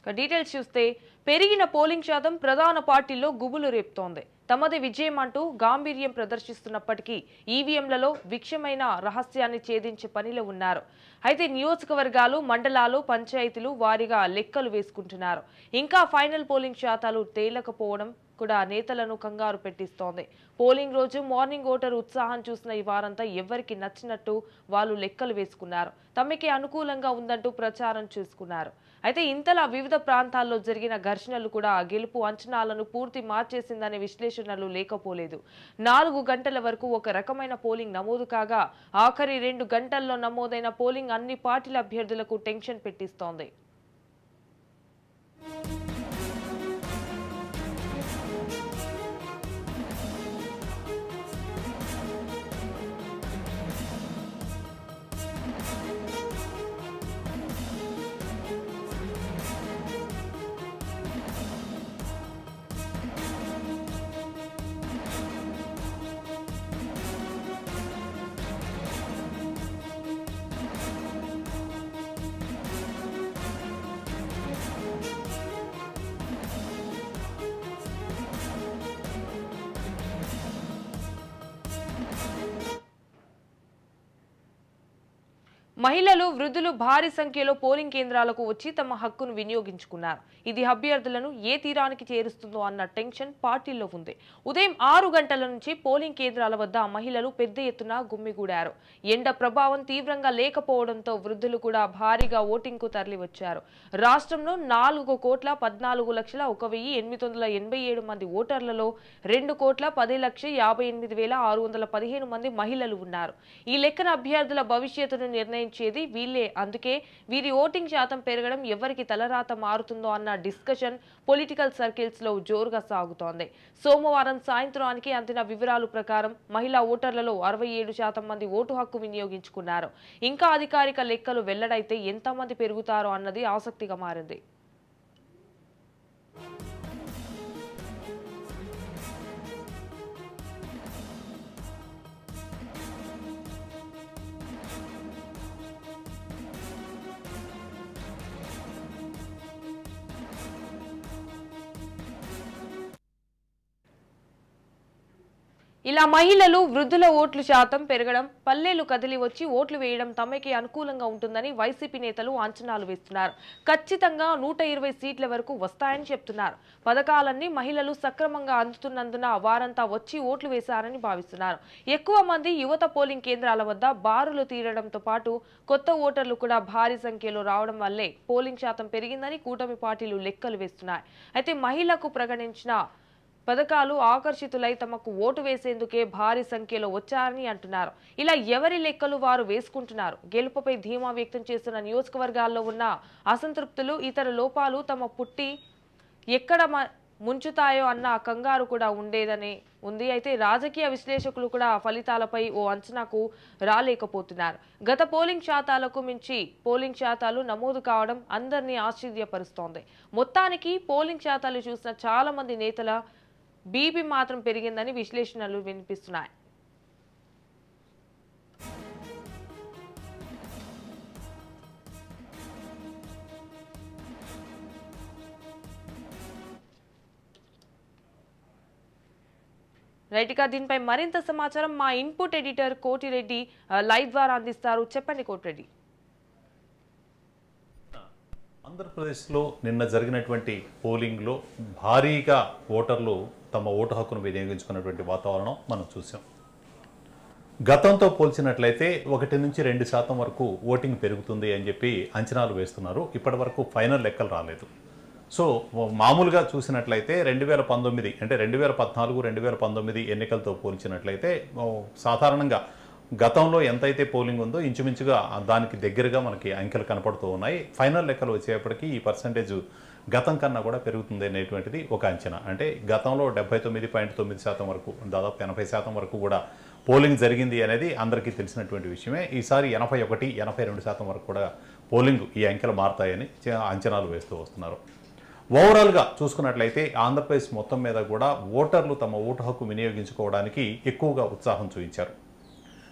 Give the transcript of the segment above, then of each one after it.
ఇక డీటెయిల్స్ చూస్తే పెరిగిన పోలింగ్ శాతం ప్రధాన పార్టీల్లో గుబులు రేపుతోంది తమది విజయం అంటూ గాంభీర్యం ప్రదర్శిస్తున్నప్పటికీ ఈవీఎంలలో విక్షమైన రహస్యాన్ని ఛేదించే పనిలో ఉన్నారు అయితే నియోజకవర్గాలు మండలాలు పంచాయతీలు వారీగా లెక్కలు వేసుకుంటున్నారు ఇంకా ఫైనల్ పోలింగ్ శాతాలు తేలకపోవడం కూడా నేతలను కంగారు పెట్టిస్తోంది పోలింగ్ రోజు మార్నింగ్ ఓటర్ ఉత్సాహం చూసిన ఈ వారంతా ఎవరికి నచ్చినట్టు వాళ్ళు లెక్కలు వేసుకున్నారు తమకి అనుకూలంగా ఉందంటూ ప్రచారం చేసుకున్నారు అయితే ఇంతలా వివిధ ప్రాంతాల్లో జరిగిన ఘర్షణలు కూడా గెలుపు అంచనాలను పూర్తి మార్చేసిందనే విశ్లేషణలు లేకపోలేదు నాలుగు గంటల వరకు ఒక రకమైన పోలింగ్ నమోదు కాగా ఆఖరి రెండు గంటల్లో నమోదైన పోలింగ్ అన్ని పార్టీల అభ్యర్థులకు టెన్షన్ పెట్టిస్తోంది మహిళలు వృద్ధులు భారీ సంఖ్యలో పోలింగ్ కేంద్రాలకు వచ్చి తమ హక్కును వినియోగించుకున్నారు ఇది అభ్యర్థులను ఏ తీరానికి చేరుస్తుందో అన్న టెన్షన్ పార్టీల్లో ఉంది ఉదయం ఆరు గంటల నుంచి పోలింగ్ కేంద్రాల వద్ద మహిళలు పెద్ద ఎత్తున గుమ్మిగూడారు ఎండ ప్రభావం తీవ్రంగా లేకపోవడంతో వృద్ధులు కూడా భారీగా ఓటింగ్ కు తరలివచ్చారు రాష్ట్రంలో నాలుగు కోట్ల పద్నాలుగు లక్షల ఒక వెయ్యి ఎనిమిది వందల ఎనభై ఏడు మంది ఓటర్లలో రెండు కోట్ల పది లక్ష యాభై ఎనిమిది వేల ఆరు వందల పదిహేను మంది మహిళలు ఉన్నారు ఈ లెక్కన అభ్యర్థుల భవిష్యత్తును నిర్ణయించేది వీళ్ళే అందుకే వీరి ఓటింగ్ శాతం పెరగడం ఎవరికి తలరాత మారుతుందో అన్న డిస్కషన్ పొలిటికల్ సర్కిల్స్ లో జోరుగా సాగుతోంది సోమవారం సాయంత్రానికి అందిన వివరాలు ప్రకారం మహిళా ఓటర్లలో అరవై ఏడు శాతం మంది ఓటు హక్కు వినియోగించుకున్నారు ఇంకా అధికారిక లెక్కలు వెల్లడైతే ఎంతమంది పెరుగుతారో అన్నది ఆసక్తిగా మారింది ఇలా మహిళలు వృద్ధుల ఓట్లు శాతం పెరగడం పల్లెలు కదిలి వచ్చి ఓట్లు వేయడం తమకి అనుకూలంగా ఉంటుందని వైసీపీ నేతలు అంచనాలు వేస్తున్నారు ఖచ్చితంగా నూట ఇరవై సీట్ల వరకు వస్తాయని చెప్తున్నారు పథకాలన్నీ మహిళలు సక్రమంగా అందుతున్నందున వారంతా వచ్చి ఓట్లు వేశారని భావిస్తున్నారు ఎక్కువ మంది యువత పోలింగ్ కేంద్రాల వద్ద బారులు తీరడంతో పాటు కొత్త ఓటర్లు కూడా భారీ సంఖ్యలో రావడం వల్లే పోలింగ్ శాతం పెరిగిందని కూటమి పార్టీలు లెక్కలు వేస్తున్నాయి అయితే మహిళకు ప్రకటించిన పథకాలు ఆకర్షితులై తమకు ఓటు వేసేందుకే భారీ సంఖ్యలో వచ్చారని అంటున్నారు ఇలా ఎవరి లెక్కలు వారు వేసుకుంటున్నారు గెలుపుపై ధీమా వ్యక్తం చేస్తున్న నియోజకవర్గాల్లో ఉన్న అసంతృప్తులు ఇతర లోపాలు తమ పుట్టి ఎక్కడ మ- ముంచుతాయో అన్న కంగారు కూడా ఉండేదని ఉంది అయితే రాజకీయ విశ్లేషకులు కూడా ఫలితాలపై ఓ అంచనాకు రాలేకపోతున్నారు గత పోలింగ్ శాతాలకు మించి పోలింగ్ శాతాలు నమోదు కావడం అందరినీ ఆశ్చర్యపరుస్తోంది మొత్తానికి పోలింగ్ శాతాలు చూసిన చాలా మంది నేతల బీపీ మాత్రం పెరిగిందని విశ్లేషణలు వినిపిస్తున్నాయి రైట్ ఇక దీనిపై మరింత సమాచారం మా ఇన్పుట్ ఎడిటర్ కోటిరెడ్డి ఆ, లైవ్ ద్వారా అందిస్తారు చెప్పండి కోటిరెడ్డి ఆంధ్రప్రదేశ్లో నిన్న జరిగినటువంటి పోలింగ్లో భారీగా ఓటర్లు తమ ఓటు హక్కును వినియోగించుకున్నటువంటి వాతావరణం మనం చూసాం గతంతో పోల్చినట్లయితే ఒకటి నుంచి రెండు శాతం వరకు ఓటింగ్ పెరుగుతుంది అని చెప్పి అంచనాలు వేస్తున్నారు ఇప్పటి వరకు ఫైనల్ లెక్కలు రాలేదు సో మామూలుగా చూసినట్లయితే రెండు వేల పంతొమ్మిది అంటే రెండు వేల పద్నాలుగు రెండు వేల పంతొమ్మిది ఎన్నికలతో పోల్చినట్లయితే ఓ, సాధారణంగా గతంలో ఎంతైతే పోలింగ్ ఉందో ఇంచుమించుగా దానికి దగ్గరగా మనకి అంకెలు కనపడుతూ ఉన్నాయి ఫైనల్ లెక్కలు వచ్చేప్పటికి ఈ పర్సంటేజ్ గతం కన్నా కూడా పెరుగుతుంది అనేటువంటిది ఒక అంచనా అంటే గతంలో డెబ్బై తొమ్మిది పాయింట్ తొమ్మిది శాతం వరకు దాదాపు ఎనభై శాతం వరకు కూడా పోలింగ్ జరిగింది అనేది అందరికీ తెలిసినటువంటి విషయమే ఈసారి ఎనభై ఒకటి ఎనభై రెండు శాతం వరకు కూడా పోలింగ్ ఈ అంకెలు మారతాయని చ- అంచనాలు వేస్తూ వస్తున్నారు ఓవరాల్గా చూసుకున్నట్లయితే ఆంధ్రప్రదేశ్ మొత్తం మీద కూడా ఓటర్లు తమ ఓటు హక్కు వినియోగించుకోవడానికి ఎక్కువగా ఉత్సాహం చూపించారు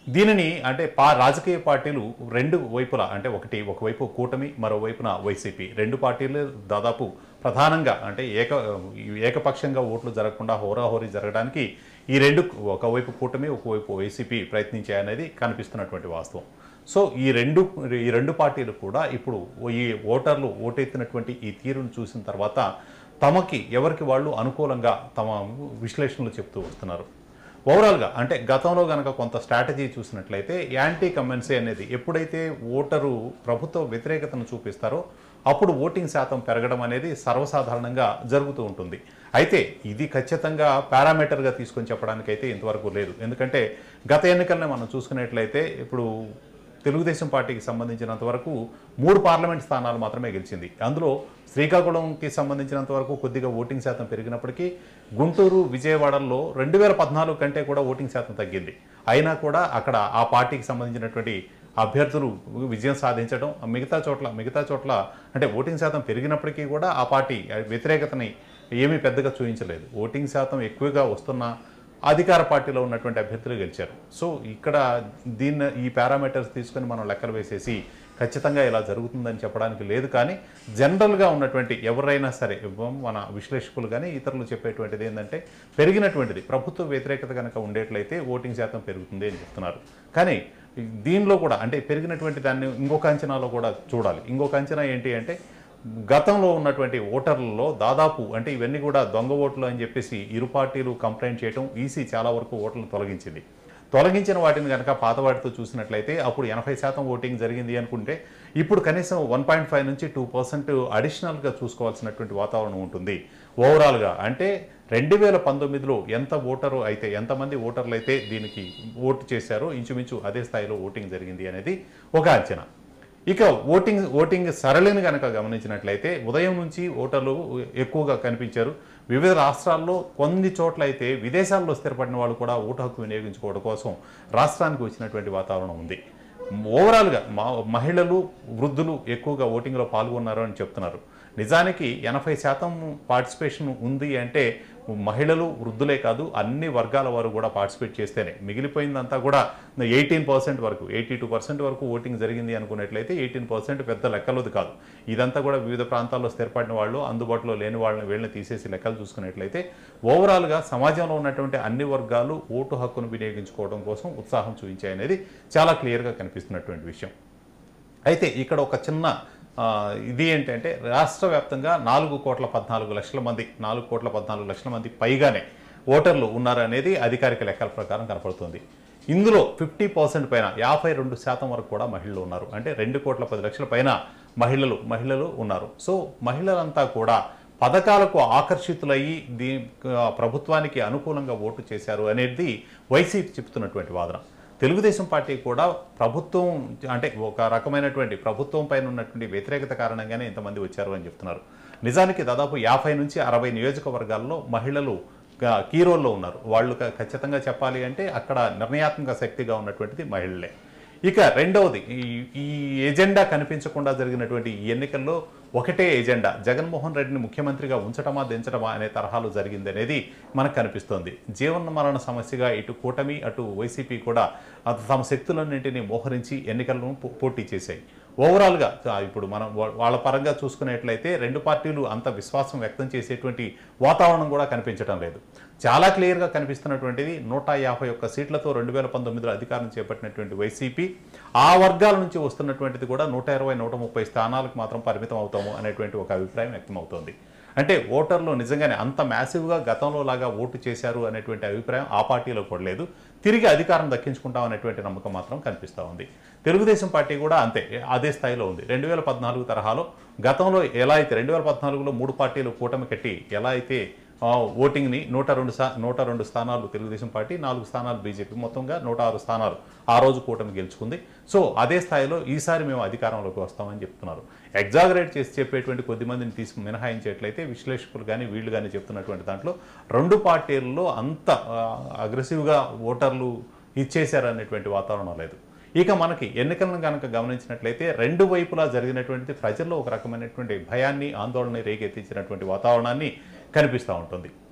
దీనిని అంటే పా రాజకీయ పార్టీలు రెండు వైపులా అంటే ఒకటి ఒకవైపు కూటమి మరోవైపున వైసీపీ రెండు పార్టీలు దాదాపు ప్రధానంగా అంటే ఏక ఏకపక్షంగా ఓట్లు జరగకుండా హోరాహోరీ జరగడానికి ఈ రెండు ఒకవైపు కూటమి ఒకవైపు వైసీపీ ప్రయత్నించాయనేది కనిపిస్తున్నటువంటి వాస్తవం సో ఈ రెండు ఈ రెండు పార్టీలు కూడా ఇప్పుడు ఈ ఓటర్లు ఓటెత్తినటువంటి ఈ తీరును చూసిన తర్వాత తమకి ఎవరికి వాళ్ళు అనుకూలంగా తమ విశ్లేషణలు చెప్తూ వస్తున్నారు ఓవరాల్గా అంటే గతంలో కనుక కొంత స్ట్రాటజీ చూసినట్లయితే యాంటీ కమెన్సీ అనేది ఎప్పుడైతే ఓటరు ప్రభుత్వ వ్యతిరేకతను చూపిస్తారో అప్పుడు ఓటింగ్ శాతం పెరగడం అనేది సర్వసాధారణంగా జరుగుతూ ఉంటుంది అయితే ఇది ఖచ్చితంగా పారామీటర్గా తీసుకొని చెప్పడానికైతే ఇంతవరకు లేదు ఎందుకంటే గత ఎన్నికల్ని మనం చూసుకున్నట్లయితే ఇప్పుడు తెలుగుదేశం పార్టీకి సంబంధించినంత వరకు మూడు పార్లమెంట్ స్థానాలు మాత్రమే గెలిచింది అందులో శ్రీకాకుళంకి సంబంధించినంత వరకు కొద్దిగా ఓటింగ్ శాతం పెరిగినప్పటికీ గుంటూరు విజయవాడల్లో రెండు వేల పద్నాలుగు కంటే కూడా ఓటింగ్ శాతం తగ్గింది అయినా కూడా అక్కడ ఆ పార్టీకి సంబంధించినటువంటి అభ్యర్థులు విజయం సాధించడం మిగతా చోట్ల మిగతా చోట్ల అంటే ఓటింగ్ శాతం పెరిగినప్పటికీ కూడా ఆ పార్టీ వ్యతిరేకతని ఏమీ పెద్దగా చూపించలేదు ఓటింగ్ శాతం ఎక్కువగా వస్తున్న అధికార పార్టీలో ఉన్నటువంటి అభ్యర్థులు గెలిచారు సో ఇక్కడ దీన్ని ఈ పారామీటర్స్ తీసుకొని మనం లెక్కలు వేసేసి ఖచ్చితంగా ఇలా జరుగుతుందని చెప్పడానికి లేదు కానీ జనరల్గా ఉన్నటువంటి ఎవరైనా సరే మన విశ్లేషకులు కానీ ఇతరులు చెప్పేటువంటిది ఏంటంటే పెరిగినటువంటిది ప్రభుత్వ వ్యతిరేకత కనుక ఉండేట్లయితే ఓటింగ్ శాతం పెరుగుతుంది అని చెప్తున్నారు కానీ దీనిలో కూడా అంటే పెరిగినటువంటి దాన్ని ఇంకొక అంచనాలో కూడా చూడాలి ఇంకొక అంచనా ఏంటి అంటే గతంలో ఉన్నటువంటి ఓటర్లలో దాదాపు అంటే ఇవన్నీ కూడా దొంగ ఓట్లు అని చెప్పేసి ఇరు పార్టీలు కంప్లైంట్ చేయడం ఈసీ చాలా వరకు ఓట్లను తొలగించింది తొలగించిన వాటిని కనుక పాత వాటితో చూసినట్లయితే అప్పుడు ఎనభై శాతం ఓటింగ్ జరిగింది అనుకుంటే ఇప్పుడు కనీసం వన్ పాయింట్ ఫైవ్ నుంచి టూ పర్సెంట్ అడిషనల్గా చూసుకోవాల్సినటువంటి వాతావరణం ఉంటుంది ఓవరాల్గా అంటే రెండు వేల పంతొమ్మిదిలో ఎంత ఓటరు అయితే ఎంతమంది ఓటర్లు అయితే దీనికి ఓటు చేశారో ఇంచుమించు అదే స్థాయిలో ఓటింగ్ జరిగింది అనేది ఒక అంచనా ఇక ఓటింగ్ ఓటింగ్ సరళిని కనుక గమనించినట్లయితే ఉదయం నుంచి ఓటర్లు ఎక్కువగా కనిపించారు వివిధ రాష్ట్రాల్లో కొన్ని చోట్ల అయితే విదేశాల్లో స్థిరపడిన వాళ్ళు కూడా ఓటు హక్కు వినియోగించుకోవడం కోసం రాష్ట్రానికి వచ్చినటువంటి వాతావరణం ఉంది ఓవరాల్గా మా మహిళలు వృద్ధులు ఎక్కువగా ఓటింగ్లో పాల్గొన్నారు అని చెప్తున్నారు నిజానికి ఎనభై శాతం పార్టిసిపేషన్ ఉంది అంటే మహిళలు వృద్ధులే కాదు అన్ని వర్గాల వారు కూడా పార్టిసిపేట్ చేస్తేనే మిగిలిపోయిందంతా కూడా ఎయిటీన్ పర్సెంట్ వరకు ఎయిటీ టూ పర్సెంట్ వరకు ఓటింగ్ జరిగింది అనుకున్నట్లయితే ఎయిటీన్ పర్సెంట్ పెద్ద లెక్కలది కాదు ఇదంతా కూడా వివిధ ప్రాంతాల్లో స్థిరపడిన వాళ్ళు అందుబాటులో లేని వాళ్ళని వీళ్ళని తీసేసి లెక్కలు చూసుకున్నట్లయితే ఓవరాల్గా సమాజంలో ఉన్నటువంటి అన్ని వర్గాలు ఓటు హక్కును వినియోగించుకోవడం కోసం ఉత్సాహం చూపించాయనేది చాలా క్లియర్గా కనిపిస్తున్నటువంటి విషయం అయితే ఇక్కడ ఒక చిన్న ఆ, ఇది ఏంటంటే రాష్ట్ర వ్యాప్తంగా నాలుగు కోట్ల పద్నాలుగు లక్షల మంది నాలుగు కోట్ల పద్నాలుగు లక్షల మంది పైగానే ఓటర్లు ఉన్నారనేది అధికారిక లెక్కల ప్రకారం కనపడుతుంది ఇందులో ఫిఫ్టీ పర్సెంట్ పైన యాభై రెండు శాతం వరకు కూడా మహిళలు ఉన్నారు అంటే రెండు కోట్ల పది లక్షల పైన మహిళలు మహిళలు ఉన్నారు సో మహిళలంతా కూడా పథకాలకు ఆకర్షితులయ్యి దీ ఆ, ప్రభుత్వానికి అనుకూలంగా ఓటు చేశారు అనేది వైసీపీ చెప్తున్నటువంటి వాదన తెలుగుదేశం పార్టీ కూడా ప్రభుత్వం అంటే ఒక రకమైనటువంటి ప్రభుత్వం పైన ఉన్నటువంటి వ్యతిరేకత కారణంగానే ఇంతమంది వచ్చారు అని చెప్తున్నారు నిజానికి దాదాపు యాభై నుంచి అరవై నియోజకవర్గాల్లో మహిళలు గా- కీ రోల్లో ఉన్నారు వాళ్ళు క- ఖచ్చితంగా చెప్పాలి అంటే అక్కడ నిర్ణయాత్మక శక్తిగా ఉన్నటువంటిది మహిళలే ఇక రెండవది ఈ ఈ ఎజెండా కనిపించకుండా జరిగినటువంటి ఈ ఎన్నికల్లో ఒకటే ఎజెండా జగన్మోహన్ రెడ్డిని ముఖ్యమంత్రిగా ఉంచటమా దించటమా అనే తరహాలో జరిగింది అనేది మనకు కనిపిస్తోంది జీవన మరణ సమస్యగా ఇటు కూటమి అటు వైసీపీ కూడా ఆ తమ శక్తులన్నింటినీ మోహరించి ఎన్నికలను పో- పోటీ చేశాయి ఓవరాల్గా ఆ, ఇప్పుడు మనం వా- వాళ్ళ పరంగా చూసుకునేట్లయితే రెండు పార్టీలు అంత విశ్వాసం వ్యక్తం చేసేటువంటి వాతావరణం కూడా కనిపించడం లేదు చాలా క్లియర్గా కనిపిస్తున్నటువంటిది నూట యాభై ఒక్క సీట్లతో రెండు వేల పంతొమ్మిదిలో అధికారం చేపట్టినటువంటి వైసీపీ ఆ వర్గాల నుంచి వస్తున్నటువంటిది కూడా నూట ఇరవై నూట ముప్పై స్థానాలకు మాత్రం పరిమితం అవుతాము అనేటువంటి ఒక అభిప్రాయం వ్యక్తమవుతోంది అంటే ఓటర్లు నిజంగానే అంత మ్యాసివ్గా గతంలో లాగా ఓటు చేశారు అనేటువంటి అభిప్రాయం ఆ పార్టీలో కూడా లేదు తిరిగి అధికారం దక్కించుకుంటాం అనేటువంటి నమ్మకం మాత్రం కనిపిస్తూ ఉంది తెలుగుదేశం పార్టీ కూడా అంతే అదే స్థాయిలో ఉంది రెండు వేల పద్నాలుగు తరహాలో గతంలో ఎలా అయితే రెండు వేల పద్నాలుగులో మూడు పార్టీలు కూటమి కట్టి ఎలా అయితే ఆ, ఓటింగ్ని నూట రెండు సా నూట రెండు స్థానాలు తెలుగుదేశం పార్టీ నాలుగు స్థానాలు బీజేపీ మొత్తంగా నూట ఆరు స్థానాలు ఆ రోజు కూటమి గెలుచుకుంది సో అదే స్థాయిలో ఈసారి మేము అధికారంలోకి వస్తామని చెప్తున్నారు ఎగ్జాగరేట్ చేసి చెప్పేటువంటి కొద్ది మందిని తీసి మినహాయించేట్లయితే విశ్లేషకులు కానీ వీళ్ళు కానీ చెప్తున్నటువంటి దాంట్లో రెండు పార్టీల్లో అంత ఆ, అగ్రెసివ్గా ఓటర్లు ఇచ్చేశారు అనేటువంటి వాతావరణం లేదు ఇక మనకి ఎన్నికలను కనుక గమనించినట్లయితే రెండు వైపులా జరిగినటువంటి ప్రజల్లో ఒక రకమైనటువంటి భయాన్ని ఆందోళన రేకెత్తించినటువంటి వాతావరణాన్ని కనిపిస్తూ ఉంటుంది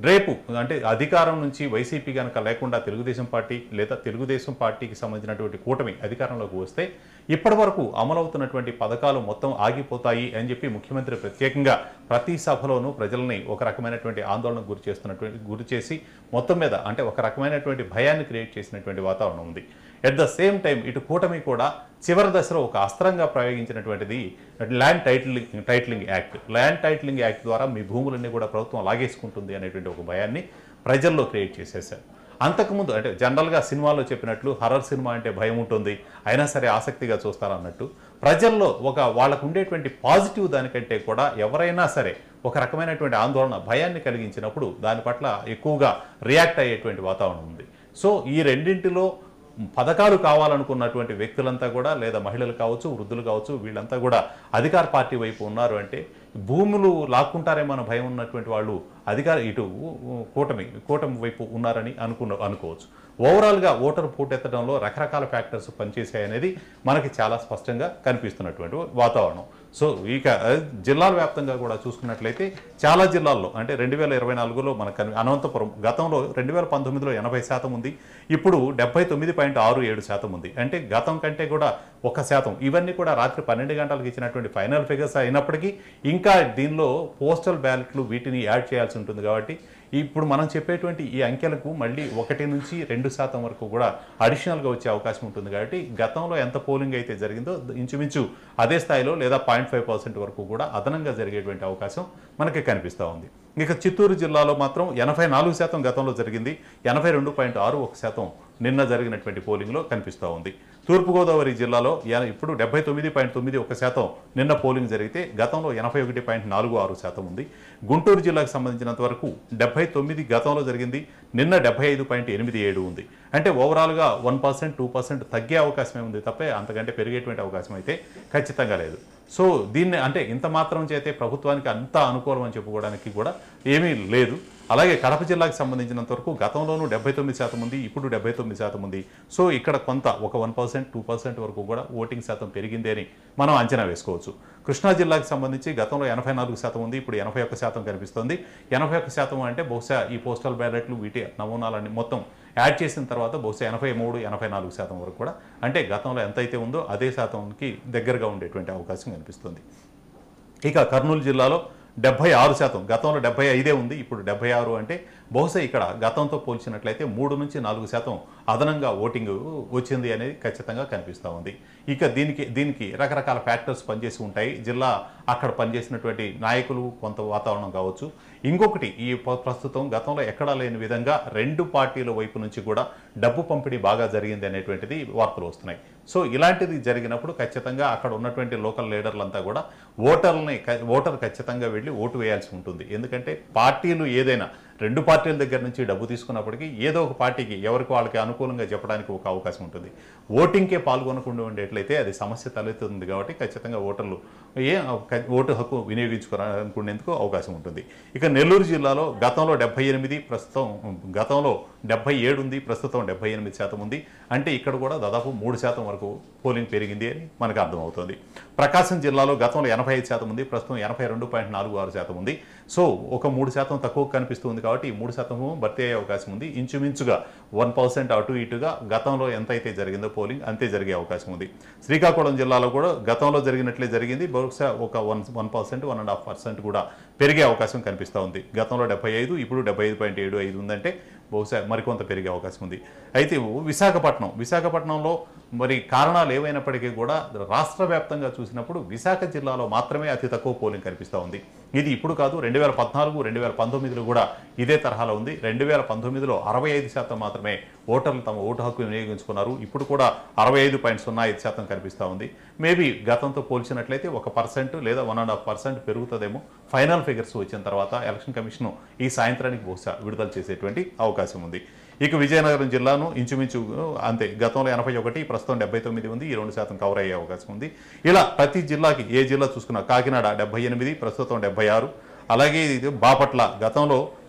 రేపు అంటే అధికారం నుంచి వైసీపీ కనుక లేకుండా తెలుగుదేశం పార్టీ లేదా తెలుగుదేశం పార్టీకి సంబంధించినటువంటి కూటమి అధికారంలోకి వస్తే ఇప్పటి వరకు అమలవుతున్నటువంటి పథకాలు మొత్తం ఆగిపోతాయి అని చెప్పి ముఖ్యమంత్రి ప్రత్యేకంగా ప్రతి సభలోనూ ప్రజల్ని ఒక రకమైనటువంటి ఆందోళనకు గురి చేస్తున్నటువంటి గురి చేసి మొత్తం మీద అంటే ఒక రకమైనటువంటి భయాన్ని క్రియేట్ చేసినటువంటి వాతావరణం ఉంది ఎట్ ద సేమ్ టైం ఇటు కూటమి కూడా చివరి దశలో ఒక అస్త్రంగా ప్రయోగించినటువంటిది land titling titling act land titling act ద్వారా మీ భూములన్నీ కూడా ప్రభుత్వం లాగేసుకుంటుంది అనేటువంటి ఒక భయాన్ని ప్రజల్లో క్రియేట్ చేసేసారు అంతకుముందు అంటే జనరల్గా సినిమాలో చెప్పినట్లు హర్రర్ సినిమా అంటే భయం ఉంటుంది అయినా సరే ఆసక్తిగా చూస్తారన్నట్టు ప్రజల్లో ఒక వాళ్ళకు ఉండేటువంటి పాజిటివ్ దానికంటే కూడా ఎవరైనా సరే ఒక రకమైనటువంటి ఆందోళన భయాన్ని కలిగించినప్పుడు దాని పట్ల ఎక్కువగా రియాక్ట్ అయ్యేటువంటి వాతావరణం ఉంది సో ఈ రెండింటిలో పథకాలు కావాలనుకున్నటువంటి వ్యక్తులంతా కూడా లేదా మహిళలు కావచ్చు వృద్ధులు కావచ్చు వీళ్ళంతా కూడా అధికార పార్టీ వైపు ఉన్నారు అంటే భూములు లాక్కుంటారేమో అన్న భయం ఉన్నటువంటి వాళ్ళు అధికార ఇటు కూటమి కూటమి వైపు ఉన్నారని అనుకున్న అనుకోవచ్చు ఓవరాల్గా ఓటర్ పోటెత్తడంలో రకరకాల ఫ్యాక్టర్స్ పనిచేసాయనేది మనకి చాలా స్పష్టంగా కనిపిస్తున్నటువంటి వాతావరణం సో ఇక ఆ, జిల్లాల వ్యాప్తంగా కూడా చూసుకున్నట్లయితే చాలా జిల్లాల్లో అంటే రెండు వేల ఇరవై నాలుగులో మన కని- అనంతపురం గతంలో రెండు వేల పంతొమ్మిదిలో ఎనభై శాతం ఉంది ఇప్పుడు డెబ్బై తొమ్మిది పాయింట్ ఆరు ఏడు శాతం ఉంది అంటే గతం కంటే కూడా ఒక శాతం ఇవన్నీ కూడా రాత్రి పన్నెండు గంటలకు ఇచ్చినటువంటి ఫైనల్ ఫిగర్స్ అయినప్పటికీ ఇంకా దీనిలో పోస్టల్ బ్యాలెట్లు వీటిని యాడ్ చేయాల్సి ఉంటుంది కాబట్టి ఇప్పుడు మనం చెప్పేటువంటి ఈ అంకెలకు మళ్ళీ ఒకటి నుంచి రెండు శాతం వరకు కూడా అడిషనల్గా వచ్చే అవకాశం ఉంటుంది కాబట్టి గతంలో ఎంత పోలింగ్ అయితే జరిగిందో ఇంచుమించు అదే స్థాయిలో లేదా పాయింట్ ఫైవ్ పర్సెంట్ వరకు కూడా అదనంగా జరిగేటువంటి అవకాశం మనకి కనిపిస్తూ ఉంది ఇక చిత్తూరు జిల్లాలో మాత్రం ఎనభై నాలుగు శాతం గతంలో జరిగింది ఎనభై రెండు పాయింట్ ఆరు ఒక శాతం నిన్న జరిగినటువంటి పోలింగ్లో కనిపిస్తూ ఉంది తూర్పుగోదావరి జిల్లాలో ఎన- ఇప్పుడు డెబ్బై తొమ్మిది పాయింట్ తొమ్మిది ఒక శాతం నిన్న పోలింగ్ జరిగితే గతంలో ఎనభై ఒకటి పాయింట్ నాలుగు ఆరు శాతం ఉంది గుంటూరు జిల్లాకు సంబంధించినంత వరకు డెబ్బై తొమ్మిది గతంలో జరిగింది నిన్న డెబ్బై ఐదు పాయింట్ ఎనిమిది ఏడు ఉంది అంటే ఓవరాల్గా వన్ పర్సెంట్ టూ పర్సెంట్ తగ్గే అవకాశమే ఉంది తప్పే అంతకంటే పెరిగేటువంటి అవకాశం అయితే ఖచ్చితంగా లేదు సో దీన్ని అంటే ఇంత మాత్రం చేతే ప్రభుత్వానికి అంత అనుకూలం అని చెప్పుకోవడానికి కూడా ఏమీ లేదు అలాగే కడప జిల్లాకు సంబంధించినంత వరకు గతంలోనూ డెబ్బై తొమ్మిది శాతం ఉంది ఇప్పుడు డెబ్బై తొమ్మిది శాతం ఉంది సో ఇక్కడ కొంత ఒక వన్ పర్సెంట్ టూ పర్సెంట్ వరకు కూడా ఓటింగ్ శాతం పెరిగింది అని మనం అంచనా వేసుకోవచ్చు కృష్ణా జిల్లాకు సంబంధించి గతంలో ఎనభై నాలుగు శాతం ఉంది ఇప్పుడు ఎనభై ఒక్క శాతం కనిపిస్తుంది ఎనభై ఒక్క శాతం అంటే బహుశా ఈ పోస్టల్ బ్యాలెట్లు వీటి నమూనాలన్నీ మొత్తం యాడ్ చేసిన తర్వాత బహుశా ఎనభై మూడు ఎనభై నాలుగు శాతం వరకు కూడా అంటే గతంలో ఎంతైతే ఉందో అదే శాతంకి దగ్గరగా ఉండేటువంటి అవకాశం కనిపిస్తుంది ఇక కర్నూలు జిల్లాలో డెబ్బై ఆరు శాతం గతంలో డెబ్బై ఐదే ఉంది ఇప్పుడు డెబ్బై ఆరు అంటే బహుశా ఇక్కడ గతంతో పోల్చినట్లయితే మూడు నుంచి నాలుగు శాతం అదనంగా ఓటింగ్ వచ్చింది అనేది ఖచ్చితంగా కనిపిస్తూ ఉంది ఇక దీనికి దీనికి రకరకాల ఫ్యాక్టర్స్ పనిచేసి ఉంటాయి జిల్లా అక్కడ పనిచేసినటువంటి నాయకులు కొంత వాతావరణం కావచ్చు ఇంకొకటి ఈ ప- ప్రస్తుతం గతంలో ఎక్కడా లేని విధంగా రెండు పార్టీల వైపు నుంచి కూడా డబ్బు పంపిణీ బాగా జరిగింది అనేటువంటిది వార్తలు వస్తున్నాయి సో ఇలాంటిది జరిగినప్పుడు ఖచ్చితంగా అక్కడ ఉన్నటువంటి లోకల్ లీడర్లంతా కూడా ఓటర్లని క- ఓటర్ ఖచ్చితంగా వెళ్ళి ఓటు వేయాల్సి ఉంటుంది ఎందుకంటే పార్టీలు ఏదైనా రెండు పార్టీల దగ్గర నుంచి డబ్బు తీసుకున్నప్పటికీ ఏదో ఒక పార్టీకి ఎవరికి వాళ్ళకి అనుకూలంగా చెప్పడానికి ఒక అవకాశం ఉంటుంది ఓటింగ్కే పాల్గొనకుండా ఉండేట్లయితే అది సమస్య తలెత్తుంది కాబట్టి ఖచ్చితంగా ఓటర్లు ఏ క- ఓటు హక్కు వినియోగించుకోవాలనుకునేందుకు అవకాశం ఉంటుంది ఇక నెల్లూరు జిల్లాలో గతంలో డెబ్బై ఎనిమిది ప్రస్తుతం గతంలో డెబ్బై ఏడు ఉంది ప్రస్తుతం డెబ్బై ఎనిమిది శాతం ఉంది అంటే ఇక్కడ కూడా దాదాపు మూడు శాతం వరకు పోలింగ్ పెరిగింది అని మనకు అర్థమవుతుంది ప్రకాశం జిల్లాలో గతంలో ఎనభై ఐదు శాతం ఉంది ప్రస్తుతం ఎనభై రెండు పాయింట్ నాలుగు ఆరు శాతం ఉంది సో ఒక మూడు శాతం తక్కువ కనిపిస్తుంది కాబట్టి ఈ మూడు శాతం భర్తీ అయ్యే అవకాశం ఉంది ఇంచుమించుగా వన్ పర్సెంట్ అటు ఇటుగా గతంలో ఎంత అయితే జరిగిందో పోలింగ్ అంతే జరిగే అవకాశం ఉంది శ్రీకాకుళం జిల్లాలో కూడా గతంలో జరిగినట్లే జరిగింది బహుశా ఒక one one percent one and half percent కూడా పెరిగే అవకాశం కనిపిస్తూ ఉంది గతంలో డెబ్బై ఐదు ఇప్పుడు డెబ్బై ఐదు పాయింట్ ఏడు ఐదు ఉందంటే బహుశా మరికొంత పెరిగే అవకాశం ఉంది అయితే విశాఖపట్నం విశాఖపట్నంలో మరి కారణాలు ఏవైనప్పటికీ కూడా రాష్ట్ర వ్యాప్తంగా చూసినప్పుడు విశాఖ జిల్లాలో మాత్రమే అతి తక్కువ పోలింగ్ కనిపిస్తూ ఉంది ఇది ఇప్పుడు కాదు రెండు వేల పద్నాలుగు రెండు వేల పంతొమ్మిదిలో కూడా ఇదే తరహాలో ఉంది రెండు వేల పంతొమ్మిదిలో అరవై ఐదు శాతం మాత్రమే ఓటర్లు తమ ఓటు హక్కు వినియోగించుకున్నారు ఇప్పుడు కూడా అరవై ఐదు పాయింట్ సున్నా ఐదు శాతం కనిపిస్తూ ఉంది మేబీ గతంతో పోల్చినట్లయితే ఒక పర్సెంట్ లేదా వన్ అండ్ హాఫ్ పర్సెంట్ పెరుగుతుందేమో ఫైనల్ ఫిగర్స్ వచ్చిన తర్వాత ఎలక్షన్ కమిషన్ ఈ సాయంత్రానికి బహుశా విడుదల చేసేటువంటి అవకాశం ఉంది ఇక విజయనగరం జిల్లాను ఇంచుమించు అంతే గతంలో ఎనభై ఒకటి ప్రస్తుతం డెబ్బై తొమ్మిది ఉంది ఈ రెండు శాతం కవర్ అయ్యే అవకాశం ఉంది ఇలా ప్రతి జిల్లాకి ఏ జిల్లా చూసుకున్నా కాకినాడ డెబ్బై ఎనిమిది ప్రస్తుతం డెబ్బై ఆరు అలాగే ఇది బాపట్ల గతంలో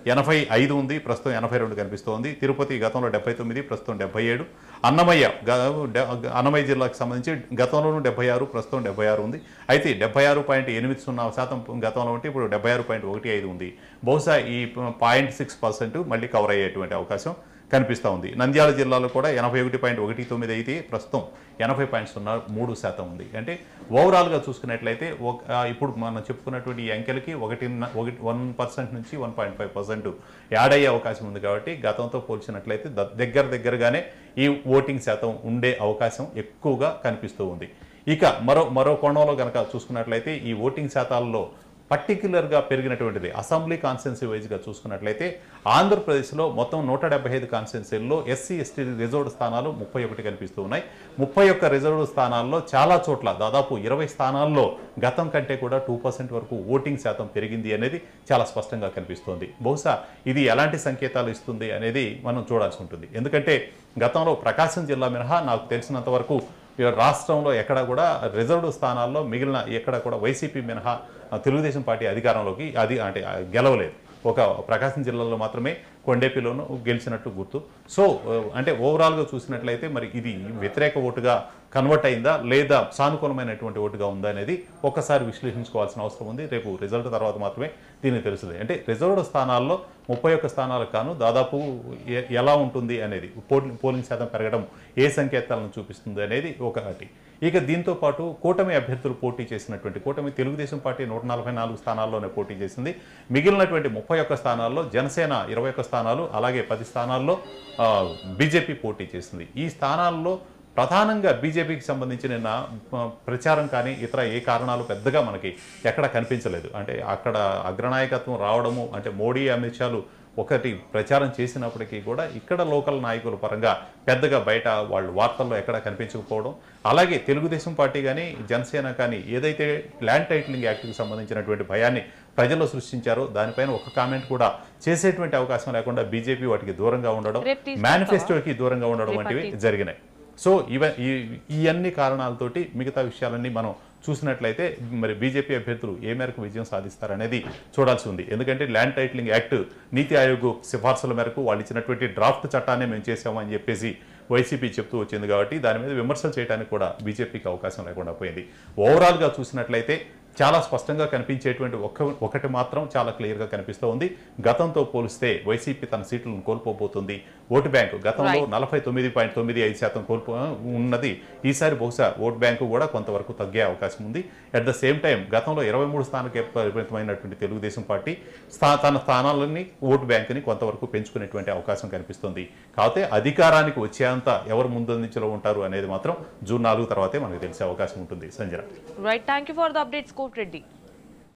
ఎనభై ఐదు ఉంది ప్రస్తుతం ఎనభై రెండు కనిపిస్తోంది తిరుపతి గతంలో డెబ్బై తొమ్మిది ప్రస్తుతం డెబ్బై ఏడు అన్నమయ్య గ- డె- అన్నమయ్య జిల్లాకు సంబంధించి గతంలోనూ డెబ్బై ఆరు ప్రస్తుతం డెబ్బై ఆరు ఉంది అయితే డెబ్బై ఆరు పాయింట్ ఎనిమిది సున్నా శాతం గతంలో ఉంటే ఇప్పుడు డెబ్బై ఆరు పాయింట్ ఒకటి ఐదు ఉంది బహుశా ఈ పాయింట్ సిక్స్ పర్సెంట్ మళ్ళీ కవర్ అయ్యేటువంటి అవకాశం కనిపిస్తూ ఉంది నంద్యాల జిల్లాలో కూడా ఎనభై ఒకటి పాయింట్ ఒకటి తొమ్మిది అయితే ప్రస్తుతం ఎనభై పాయింట్ సున్నా మూడు శాతం ఉంది అంటే ఓవరాల్గా చూసుకున్నట్లయితే ఒక ఆ, ఇప్పుడు మనం చెప్పుకున్నటువంటి ఈ అంకెలకి ఒకటి ఒకటి వన్ పర్సెంట్ నుంచి one point five percent add అయ్యే అవకాశం ఉంది కాబట్టి గతంతో పోల్చినట్లయితే ద- దగ్గర దగ్గరగానే ఈ ఓటింగ్ శాతం ఉండే అవకాశం ఎక్కువగా కనిపిస్తూ ఉంది ఇక మరో మరో కోణంలో కనుక చూసుకున్నట్లయితే ఈ ఓటింగ్ శాతాల్లో పర్టిక్యులర్గా పెరిగినటువంటిది అసెంబ్లీ కాన్స్టిట్యున్సీ వైజ్గా చూసుకున్నట్లయితే ఆంధ్రప్రదేశ్లో మొత్తం నూట డెబ్బై ఐదు కాన్స్టిట్యున్సీల్లో ఎస్సీ ఎస్టీ రిజర్వ్డ్ స్థానాలు ముప్పై ఒకటి కనిపిస్తూ ఉన్నాయి ముప్పై ఒక్క రిజర్వ్డ్ స్థానాల్లో చాలా చోట్ల దాదాపు ఇరవై స్థానాల్లో గతం కంటే కూడా టూ పర్సెంట్ వరకు ఓటింగ్ శాతం పెరిగింది అనేది చాలా స్పష్టంగా కనిపిస్తోంది బహుశా ఇది ఎలాంటి సంకేతాలు ఇస్తుంది అనేది మనం చూడాల్సి ఉంటుంది ఎందుకంటే గతంలో ప్రకాశం జిల్లా మినహా నాకు తెలిసినంత వరకు ఈ రాష్ట్రంలో ఎక్కడ కూడా రిజర్వ్డ్ స్థానాల్లో మిగిలిన ఎక్కడ కూడా వైసీపీ మినహా ఆ, తెలుగుదేశం పార్టీ అధికారంలోకి అది అంటే ఆ, గెలవలేదు ఒక ప్రకాశం జిల్లాలో మాత్రమే కొండేపిలోనూ గెలిచినట్టు గుర్తు సో ఆ, అంటే ఓవరాల్గా చూసినట్లయితే మరి ఇది వ్యతిరేక ఓటుగా కన్వర్ట్ అయిందా లేదా సానుకూలమైనటువంటి ఓటుగా ఉందా అనేది ఒక్కసారి విశ్లేషించుకోవాల్సిన అవసరం ఉంది రేపు రిజల్ట్ తర్వాత మాత్రమే దీనికి తెలుస్తుంది అంటే రిజర్వ్డ్ స్థానాల్లో ముప్పై ఒక్క స్థానాలకు కాను దాదాపు ఎ- ఎలా ఉంటుంది అనేది పోలింగ్ పోలింగ్ శాతం పెరగడం ఏ సంకేతాలను చూపిస్తుంది అనేది ఒకటి ఇక దీంతో పాటు కూటమి అభ్యర్థులు పోటీ చేసినటువంటి కూటమి తెలుగుదేశం పార్టీ నూట నలభై నాలుగు స్థానాల్లోనే పోటీ చేసింది మిగిలినటువంటి ముప్పై ఒక్క స్థానాల్లో జనసేన ఇరవై ఒక్క స్థానాలు అలాగే పది స్థానాల్లో ఆ, బీజేపీ పోటీ చేసింది ఈ స్థానాల్లో ప్రధానంగా బీజేపీకి సంబంధించి నిన్న ఆ, ప్రచారం కానీ ఇతర ఏ కారణాలు పెద్దగా మనకి ఎక్కడ కనిపించలేదు అంటే అక్కడ అగ్రనాయకత్వం రావడము అంటే మోడీ అమిత్ షాలు ఒకటి ప్రచారం చేసినప్పటికీ కూడా ఇక్కడ లోకల్ నాయకుల పరంగా పెద్దగా బయట వాళ్ళు వార్తల్లో ఎక్కడ కనిపించకపోవడం అలాగే తెలుగుదేశం పార్టీ కానీ జనసేన కానీ ఏదైతే ల్యాండ్ టైటిలింగ్ యాక్ట్కి సంబంధించినటువంటి భయాన్ని ప్రజల్లో సృష్టించారో దానిపైన ఒక కామెంట్ కూడా చేసేటువంటి అవకాశం లేకుండా బీజేపీ వాటికి దూరంగా ఉండడం రేపు తీసుకొస్తావా? మేనిఫెస్టోకి దూరంగా ఉండడం రేపు వంటివి అది- జరిగినాయి సో ఇవ ఈ ఈ అన్ని కారణాలతోటి మిగతా విషయాలన్నీ మనం చూసినట్లయితే మరి బీజేపీ అభ్యర్థులు ఏ మేరకు విజయం సాధిస్తారనేది చూడాల్సి ఉంది ఎందుకంటే ల్యాండ్ టైటిలింగ్ యాక్ట్ నీతి ఆయోగ్ సిఫార్సుల మేరకు వాళ్ళు ఇచ్చినటువంటి డ్రాఫ్ట్ చట్టాన్ని మేము చేసామని చెప్పేసి వైసీపీ చెప్తూ వచ్చింది కాబట్టి దాని మీద విమర్శలు చేయడానికి కూడా బీజేపీకి అవకాశం లేకుండా పోయింది ఓవరాల్గా చూసినట్లయితే చాలా స్పష్టంగా కనిపించేటువంటి ఒక్క ఒకటి మాత్రం చాలా క్లియర్గా కనిపిస్తూ ఉంది గతంతో పోలిస్తే వైసీపీ తన సీట్లను కోల్పోబోతుంది ఓటు బ్యాంకు గతంలో Right. నలభై తొమ్మిది పాయింట్ తొమ్మిది ఐదు శాతం కోల్పో ఉన్నది ఈసారి బహుశా ఓట్ బ్యాంకు కూడా కొంతవరకు తగ్గే అవకాశం ఉంది అట్ ద సేమ్ టైం గతంలో ఇరవై మూడు స్థానానికి పరిమితమైనటువంటి తెలుగుదేశం పార్టీ స్థా తన స్థానాలని ఓటు బ్యాంకుని కొంతవరకు పెంచుకునేటువంటి అవకాశం కనిపిస్తుంది కాకపోతే అధికారానికి వచ్చేంత ఎవరు ముందందించలో ఉంటారు అనేది మాత్రం జూన్ నాలుగు తర్వాతే మనకు తెలిసే అవకాశం ఉంటుంది Sanjana right thank you for the updates కోట్ రెడ్డి